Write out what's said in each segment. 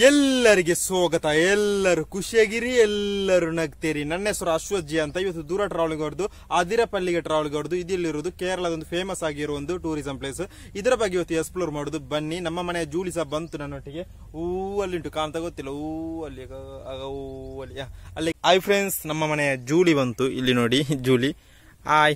ಎಲ್ಲರಿಗೆ ಸ್ವಾಗತ ಎಲ್ಲರೂ ಖುಷಿಯಾಗಿರಿ ಎಲ್ಲರೂ ನಗ್ತೀರಿ ನನ್ನ ಹೆಸರು ಅಶ್ವಜ್ಜಿ ಅಂತ ಇವತ್ತು ದೂರ ಟ್ರಾವೆಲಿಂಗ್ ಹೊರದು ಅದಿರಪಲ್ಲಿಗೆ ಟ್ರಾವೆಲಿಂಗ್ ಹೊರದು ಇದಿಲ್ಲಿರೋದು ಕೇರಳದ ಒಂದು ಫೇಮಸ್ ಆಗಿರೋ ಒಂದು ಟೂರಿಸಂ ಪ್ಲೇಸ್ ಇದರ ಬಗ್ಗೆ ಇವತ್ತು ಎಕ್ಸ್ಪ್ಲೋರ್ ಮಾಡೋದು ಬನ್ನಿ ನಮ್ಮ ಮನೆಯ ಜೂಲಿ ಸಹ ಬಂತು ನನ್ನೊಟ್ಟಿಗೆ ಊ ಅಲ್ಲಿ ಉಂಟು ಕಾಣ್ತಾ ಗೊತ್ತಿಲ್ಲ ಊ ಅಲ್ಲಿ ಆಗ- ಆಗ ಊ ಅಲ್ಲಿ ಆ, ಅಲ್ಲಿ ಐ ಫ್ರೆಂಡ್ಸ್ ನಮ್ಮ ಮನೆಯ ಜೂಲಿ ಬಂತು ಇಲ್ಲಿ ನೋಡಿ ಜೂಲಿ ಆಯ್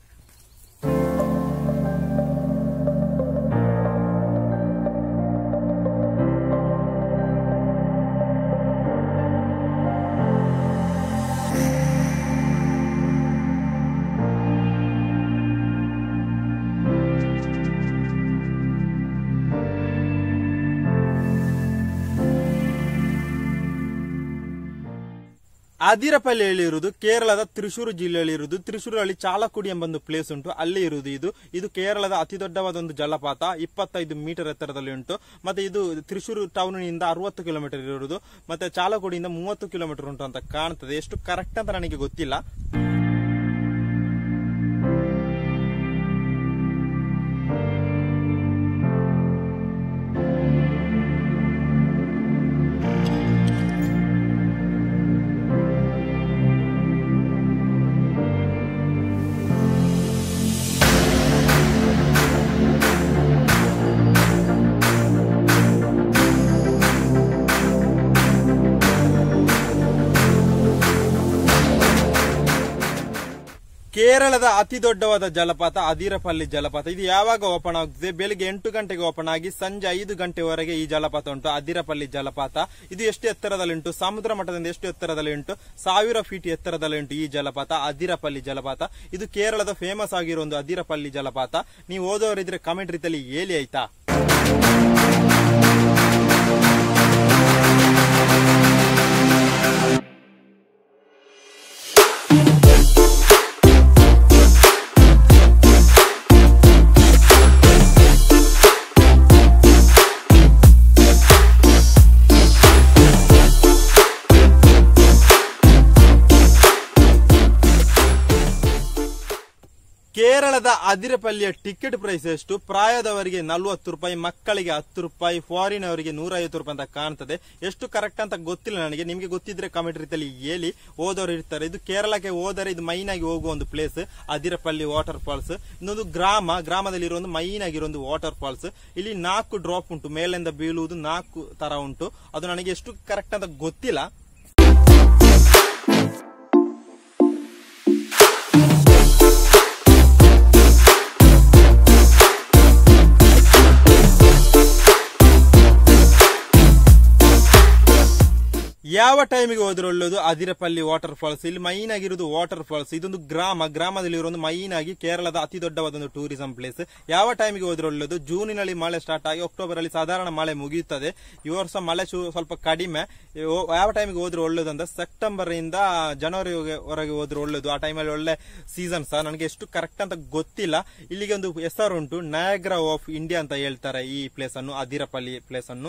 ಅದಿರಪಲ್ಲಿ ಇರುವುದು ಕೇರಳದ ತ್ರಿಶೂರು ಜಿಲ್ಲೆಯಲ್ಲಿ ಇರುವುದು ತ್ರಿಶೂರಲ್ಲಿ ಚಾಲಕುಡಿ ಎಂಬ ಒಂದು ಪ್ಲೇಸ್ ಉಂಟು ಅಲ್ಲಿ ಇರುವುದು ಇದು ಇದು ಕೇರಳದ ಅತಿ ದೊಡ್ಡವಾದ ಒಂದು ಜಲಪಾತ ಇಪ್ಪತ್ತೈದು ಮೀಟರ್ ಎತ್ತರದಲ್ಲಿ ಉಂಟು ಮತ್ತೆ ಇದು ತ್ರಿಶೂರು ಟೌನ್ನಿಂದ ಅರವತ್ತು ಕಿಲೋಮೀಟರ್ ಇರುವುದು ಮತ್ತೆ ಚಾಲಕುಡಿಯಿಂದ ಮೂವತ್ತು ಕಿಲೋಮೀಟರ್ ಉಂಟು ಅಂತ ಕಾಣ್ತದೆ ಎಷ್ಟು ಕರೆಕ್ಟ್ ಅಂತ ನನಗೆ ಗೊತ್ತಿಲ್ಲ ಕೇರಳದ ಅತಿ ದೊಡ್ಡವಾದ ಜಲಪಾತ ಅದಿರಪಲ್ಲಿ ಜಲಪಾತ ಇದು ಯಾವಾಗ ಓಪನ್ ಆಗುತ್ತದೆ ಬೆಳಿಗ್ಗೆ ಎಂಟು ಗಂಟೆಗೆ ಓಪನ್ ಆಗಿ ಸಂಜೆ ಐದು ಗಂಟೆವರೆಗೆ ಈ ಜಲಪಾತ ಉಂಟು ಅದಿರಪಲ್ಲಿ ಜಲಪಾತ ಇದು ಎಷ್ಟು ಎತ್ತರದಲ್ಲಿ ಉಂಟು ಸಮುದ್ರ ಮಟ್ಟದಿಂದ ಎಷ್ಟು ಎತ್ತರದಲ್ಲಿ ಉಂಟು ಸಾವಿರ ಫೀಟ್ ಎತ್ತರದಲ್ಲಿ ಉಂಟು ಈ ಜಲಪಾತ ಅದಿರಪಲ್ಲಿ ಜಲಪಾತ ಇದು ಕೇರಳದ ಫೇಮಸ್ ಆಗಿರೋ ಒಂದು ಅದಿರಪಲ್ಲಿ ಜಲಪಾತ ನೀವು ಓದೋರಿದ್ರೆ ಕಮೆಂಟ್ ರೀತಿಯಲ್ಲಿ ಹೇಳಿ ಆಯ್ತಾ ಕೇರಳದ ಅದಿರಪಲ್ಲಿಯ ಟಿಕೆಟ್ ಪ್ರೈಸ್ ಎಷ್ಟು ಪ್ರಾಯದವರಿಗೆ ನಲ್ವತ್ತು ರೂಪಾಯಿ ಮಕ್ಕಳಿಗೆ ಹತ್ತು ರೂಪಾಯಿ ಫಾರಿನ್ ಅವರಿಗೆ ನೂರೈವತ್ತು ರೂಪಾಯಿ ಅಂತ ಕಾಣ್ತದೆ ಎಷ್ಟು ಕರೆಕ್ಟ್ ಅಂತ ಗೊತ್ತಿಲ್ಲ ನನಗೆ ನಿಮಗೆ ಗೊತ್ತಿದ್ರೆ ಕಮೆಂಟ್ ರೀತಿಯಲ್ಲಿ ಹೇಳಿ ಓದೋರು ಇರ್ತಾರೆ ಇದು ಕೇರಳಕ್ಕೆ ಹೋದರೆ ಇದು ಮೈನ್ ಆಗಿ ಹೋಗುವ ಒಂದು ಪ್ಲೇಸ್ ಅದಿರಪಲ್ಲಿ ವಾಟರ್ ಫಾಲ್ಸ್ ಇನ್ನೊಂದು ಗ್ರಾಮ ಗ್ರಾಮದಲ್ಲಿ ಇರೋ ಒಂದು ಮೈನ್ ಆಗಿರೋ ಒಂದು ವಾಟರ್ ಫಾಲ್ಸ್ ಇಲ್ಲಿ ನಾಲ್ಕು ಡ್ರಾಪ್ ಉಂಟು ಮೇಲಿಂದ ಬೀಳುವುದು ನಾಲ್ಕು ತರ ಉಂಟು ಅದು ನನಗೆ ಎಷ್ಟು ಕರೆಕ್ಟ್ ಅಂತ ಗೊತ್ತಿಲ್ಲ ಯಾವ ಟೈಮಿಗೆ ಹೋದ್ರೆ ಒಳ್ಳೇದು ಅದಿರಪಲ್ಲಿ ವಾಟರ್ ಫಾಲ್ಸ್ ಇಲ್ಲಿ ಮೈನ್ ಆಗಿರೋದು ವಾಟರ್ ಫಾಲ್ಸ್ ಇದೊಂದು ಗ್ರಾಮ ಗ್ರಾಮದಲ್ಲಿ ಇರೋ ಒಂದು ಮೈನ್ ಆಗಿ ಕೇರಳದ ಅತಿ ದೊಡ್ಡವಾದ ಒಂದು ಟೂರಿಸಂ ಪ್ಲೇಸ್ ಯಾವ ಟೈಮಿಗೆ ಹೋದ್ರೆ ಒಳ್ಳೇದು ಜೂನಿನಲ್ಲಿ ಮಳೆ ಸ್ಟಾರ್ಟ್ ಆಗಿ ಅಕ್ಟೋಬರ್ ಅಲ್ಲಿ ಸಾಧಾರಣ ಮಳೆ ಮುಗಿಯುತ್ತದೆ ಈ ವರ್ಷ ಮಳೆ ಚು- ಸ್ವಲ್ಪ ಕಡಿಮೆ ಯೋ- ಯಾವ ಟೈಮಿಗೆ ಹೋದ್ರೆ ಒಳ್ಳೇದು ಅಂತ ಸೆಪ್ಟೆಂಬರ್ ಇಂದ ಜನವರಿ ವರೆಗೆ ಹೋದ್ರೆ ಒಳ್ಳೇದು ಆ ಟೈಮಲ್ಲಿ ಒಳ್ಳೆ ಸೀಸನ್ ಸಹ ನನಗೆ ಎಷ್ಟು ಕರೆಕ್ಟ್ ಅಂತ ಗೊತ್ತಿಲ್ಲ ಇಲ್ಲಿಗೆ ಒಂದು ಹೆಸರು ಉಂಟು ನಯಾಗ್ರಾ ಆಫ್ ಇಂಡಿಯಾ ಅಂತ ಹೇಳ್ತಾರೆ ಈ ಪ್ಲೇಸ್ ಅನ್ನು ಅದಿರಪಲ್ಲಿ ಪ್ಲೇಸ್ ಅನ್ನು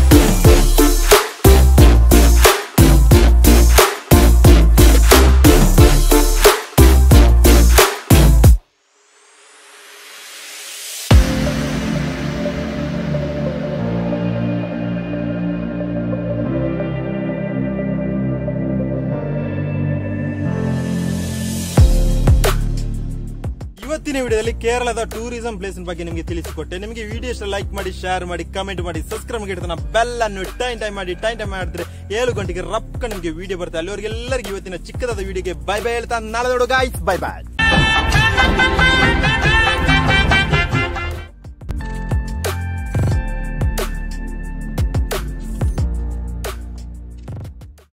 ಇವತ್ತಿನ ವಿಡಿಯೋದಲ್ಲಿ ಕೇರಳದ ಟೂರಿಸಂ ಪ್ಲೇಸ್ ಬಗ್ಗೆ ನಿಮಗೆ ತಿಳಿಸಿಕೊಟ್ಟೆ ನಿಮಗೆ ವಿಡಿಯೋ ಇಷ್ಟ ಲೈಕ್ ಮಾಡಿ ಶೇರ್ ಮಾಡಿ ಕಮೆಂಟ್ ಮಾಡಿ ಸಬ್ಸ್ಕ್ರೈಬ್ ಮಾಡಿ ಇಡ್ತಾನೆ ಬೆಲ್ ಅನ್ನು ಟೈಮ್ ಟೈಮ್ ಮಾಡಿ ಟೈಮ್ ಟೈಮ್ ಮಾಡಿದ್ರೆ ಏಳು ಗಂಟೆಗೆ ರಪ್ಕ ನಿಮಗೆ ವಿಡಿಯೋ ಬರುತ್ತೆ ಅಲ್ಲಿವರೆಗೆ ಎಲ್ಲರಿಗೂ ಇವತ್ತಿನ ಚಿಕ್ಕದಾದ ವಿಡಿಯೋಗೆ ಬೈ ಬೈ ಹೇಳ್ತಾ ನಾಳೆ ನೋಡು ಗಾಯ್ಸ್ ಬೈ ಬಾಯ್